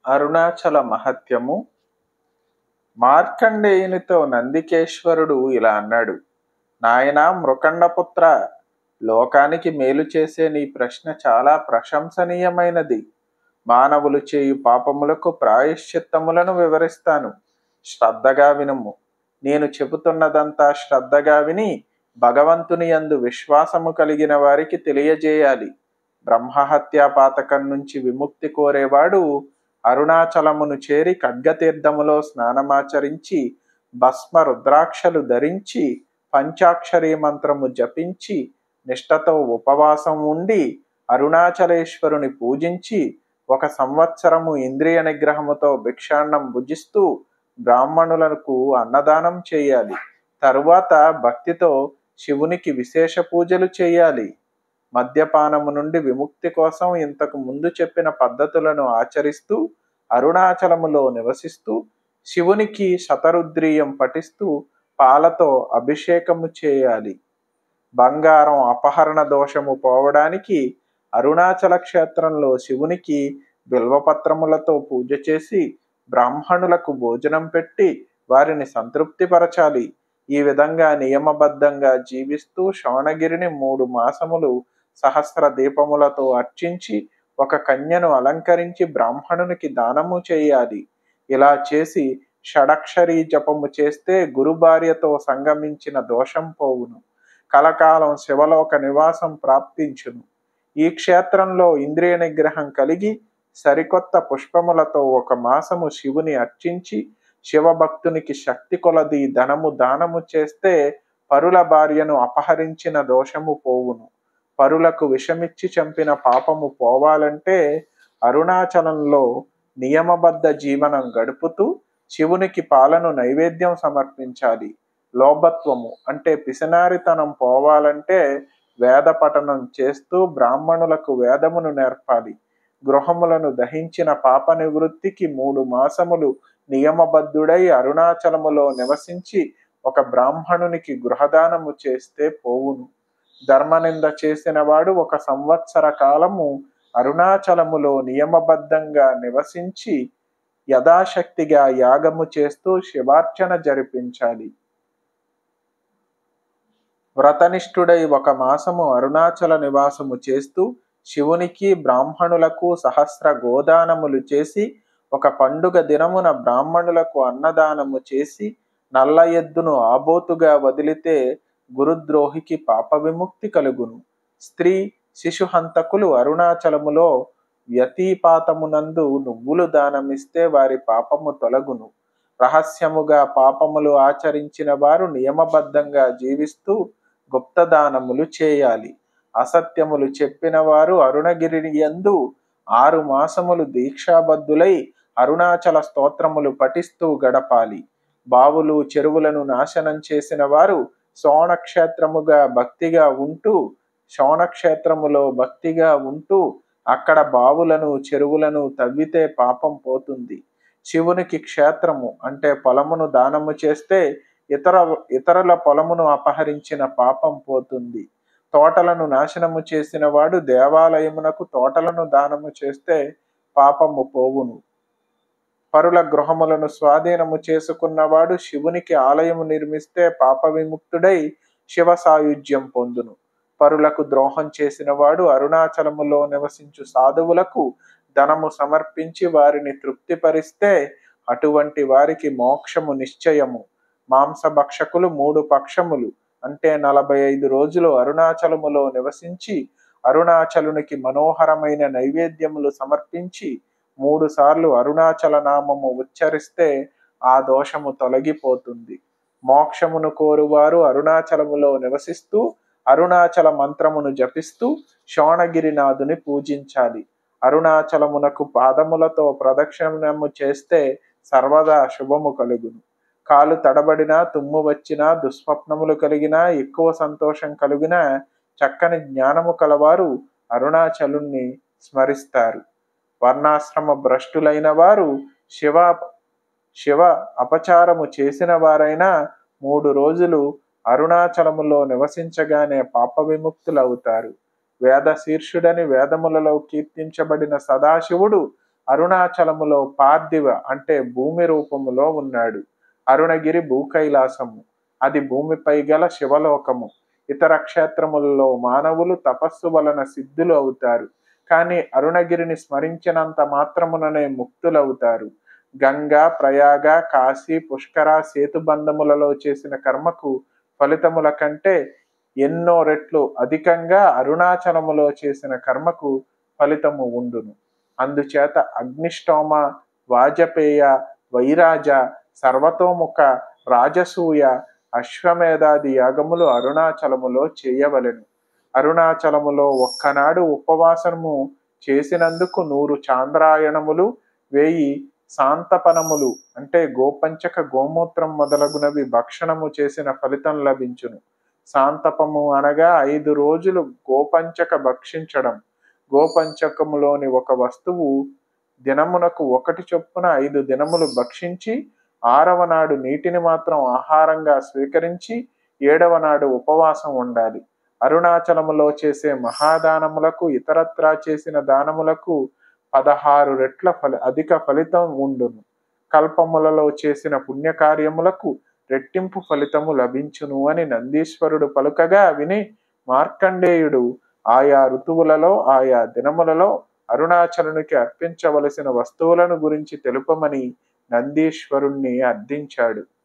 అరుణాచల మహత్యము మార్కండేయునితో నందికేశ్వరుడు ఇలా అన్నాడు నాయనా మృకండపుత్ర లోకానికి మేలు చేసే నీ ప్రశ్న చాలా ప్రశంసనీయమైనది మానవులు చేయు పాపములకు ప్రాయశ్చిత్తములను వివరిస్తాను శ్రద్ధగా వినుము నేను చెబుతున్నదంతా శ్రద్ధగా విని భగవంతుని యందు విశ్వాసము కలిగిన వారికి తెలియజేయాలి బ్రహ్మహత్యా పాతకం నుంచి విముక్తి కోరేవాడు అరుణాచలమును చేరి ఖడ్గతీర్థములో స్నానమాచరించి భస్మ రుద్రాక్షలు ధరించి పంచాక్షరీ మంత్రము జపించి నిష్టతో ఉపవాసం ఉండి అరుణాచలేశ్వరుని పూజించి ఒక సంవత్సరము ఇంద్రియ నిగ్రహముతో భిక్షాన్నం భుజిస్తూ బ్రాహ్మణులకు అన్నదానం చేయాలి తరువాత భక్తితో శివునికి విశేష పూజలు చేయాలి మద్యపానము నుండి విముక్తి కోసం ఇంతకు ముందు చెప్పిన పద్ధతులను ఆచరిస్తూ అరుణాచలములో నివసిస్తూ శివునికి శతరుద్రీయం పఠిస్తూ పాలతో అభిషేకము చేయాలి బంగారం అపహరణ దోషము పోవడానికి అరుణాచల క్షేత్రంలో శివునికి బిల్వపత్రములతో పూజ చేసి బ్రాహ్మణులకు భోజనం పెట్టి వారిని సంతృప్తిపరచాలి ఈ విధంగా నియమబద్ధంగా జీవిస్తూ శోణగిరిని మూడు మాసములు సహస్ర దీపములతో అర్చించి ఒక కన్యను అలంకరించి బ్రాహ్మణునికి దానము చేయాలి ఇలా చేసి షడక్షరీ జపము చేస్తే గురు భార్యతో సంగమించిన దోషం పోవును కలకాలం శివలోక నివాసం ప్రాప్తించును ఈ క్షేత్రంలో ఇంద్రియ నిగ్రహం కలిగి సరికొత్త పుష్పములతో ఒక మాసము శివుని అర్చించి శివభక్తునికి శక్తి కొలది ధనము దానము చేస్తే పరుల భార్యను అపహరించిన దోషము పోవును పరులకు విషమిచ్చి చంపిన పాపము పోవాలంటే అరుణాచలంలో నియమబద్ధ జీవనం గడుపుతూ శివునికి పాలను నైవేద్యం సమర్పించాలి లోభత్వము అంటే పిసినారితనం పోవాలంటే వేద పఠనం చేస్తూ బ్రాహ్మణులకు వేదమును నేర్పాలి గృహములను దహించిన పాప నివృత్తికి మూడు మాసములు నియమబద్ధుడై అరుణాచలములో నివసించి ఒక బ్రాహ్మణునికి గృహదానము చేస్తే పోవును ధర్మనింద చేసిన వాడు ఒక సంవత్సర కాలము అరుణాచలములో నియమబద్ధంగా నివసించి యథాశక్తిగా యాగము చేస్తూ శివార్చన జరిపించాలి వ్రతనిష్ఠుడై ఒక మాసము అరుణాచల నివాసము చేస్తూ శివునికి బ్రాహ్మణులకు సహస్ర గోదానములు చేసి ఒక పండుగ దినమున బ్రాహ్మణులకు అన్నదానము చేసి నల్ల ఎద్దును ఆబోతుగా వదిలితే గురుద్రోహికి పాప విముక్తి కలుగును స్త్రీ శిశు హంతకులు అరుణాచలములో వ్యతిపాతమునందు నువ్వులు దానమిస్తే వారి పాపము తొలగును రహస్యముగా పాపములు ఆచరించిన వారు నియమబద్ధంగా జీవిస్తూ గుప్తదానములు చేయాలి అసత్యములు చెప్పిన వారు అరుణగిరి యందు ఆరు మాసములు దీక్షాబద్ధులై అరుణాచల స్తోత్రములు పఠిస్తూ గడపాలి బావులు చెరువులను నాశనం చేసిన వారు శోణక్షేత్రముగా భక్తిగా ఉంటూ శోణక్షేత్రములో భక్తిగా ఉంటూ అక్కడ బావులను చెరువులను తవ్వితే పాపం పోతుంది శివునికి క్షేత్రము అంటే పొలమును దానము చేస్తే ఇతర ఇతరుల పొలమును అపహరించిన పాపం పోతుంది తోటలను నాశనము చేసిన వాడు దేవాలయమునకు తోటలను దానము చేస్తే పాపము పోవును పరుల గృహములను స్వాధీనము చేసుకున్నవాడు శివునికి ఆలయము నిర్మిస్తే పాప విముక్తుడై శివ సాయుధ్యం పొందును పరులకు ద్రోహం చేసిన వాడు అరుణాచలములో నివసించు సాధువులకు ధనము సమర్పించి వారిని తృప్తిపరిస్తే అటువంటి వారికి మోక్షము నిశ్చయము మాంసభక్షకులు మూడు పక్షములు అంటే నలభై ఐదు రోజులు అరుణాచలములో నివసించి అరుణాచలునికి మనోహరమైన నైవేద్యములు సమర్పించి మూడు సార్లు అరుణాచల నామము ఉచ్చరిస్తే ఆ దోషము తొలగిపోతుంది మోక్షమును కోరువారు అరుణాచలములో నివసిస్తూ అరుణాచల మంత్రమును జపిస్తూ శోణగిరినాథుని పూజించాలి అరుణాచలమునకు పాదములతో ప్రదక్షిణము చేస్తే సర్వదా శుభము కలుగును కాలు తడబడినా తుమ్ము వచ్చినా దుస్వప్నములు కలిగినా ఎక్కువ సంతోషం కలిగినా చక్కని జ్ఞానము కలవారు అరుణాచలుణ్ణి స్మరిస్తారు వర్ణాశ్రమ భ్రష్టులైన వారు శివ శివ అపచారము చేసిన వారైనా మూడు రోజులు అరుణాచలములో నివసించగానే పాప విముక్తులవుతారు వేద శీర్షుడని వేదములలో కీర్తించబడిన సదాశివుడు అరుణాచలములో పార్థివ అంటే భూమి రూపములో ఉన్నాడు అరుణగిరి భూకైలాసము అది భూమిపై గల శివలోకము ఇతర క్షేత్రములలో మానవులు తపస్సు వలన సిద్ధులు అవుతారు కానీ అరుణగిరిని స్మరించినంత మాత్రముననే ముక్తులవుతారు గంగా ప్రయాగ కాశీ పుష్కర సేతుబంధములలో చేసిన కర్మకు ఫలితముల కంటే ఎన్నో రెట్లు అధికంగా అరుణాచలములో చేసిన కర్మకు ఫలితము ఉండును అందుచేత అగ్నిష్టోమ వాజపేయ వైరాజ సర్వతోముఖ రాజసూయ అశ్వమేధాది యాగములు అరుణాచలములో చేయవలెను అరుణాచలములో ఒక్కనాడు ఉపవాసము చేసినందుకు నూరు చాంద్రాయణములు వేయి శాంతపనములు అంటే గోపంచక గోమూత్రం మొదలగునవి భక్షణము చేసిన ఫలితం లభించును శాంతపము అనగా ఐదు రోజులు గోపంచక భక్షించడం గోపంచకములోని ఒక వస్తువు దినమునకు ఒకటి చొప్పున ఐదు దినములు భక్షించి ఆరవ నాడు నీటిని మాత్రం ఆహారంగా స్వీకరించి ఏడవ నాడు ఉపవాసం ఉండాలి అరుణాచలములో చేసే మహాదానములకు ఇతరత్రా చేసిన దానములకు పదహారు రెట్ల ఫలి అధిక ఫలితం ఉండును కల్పములలో చేసిన పుణ్యకార్యములకు రెట్టింపు ఫలితము లభించును అని నందీశ్వరుడు పలుకగా విని మార్కండేయుడు ఆయా ఋతువులలో ఆయా దినములలో అరుణాచలునికి అర్పించవలసిన వస్తువులను గురించి తెలుపమని నందీశ్వరుణ్ణి అర్థించాడు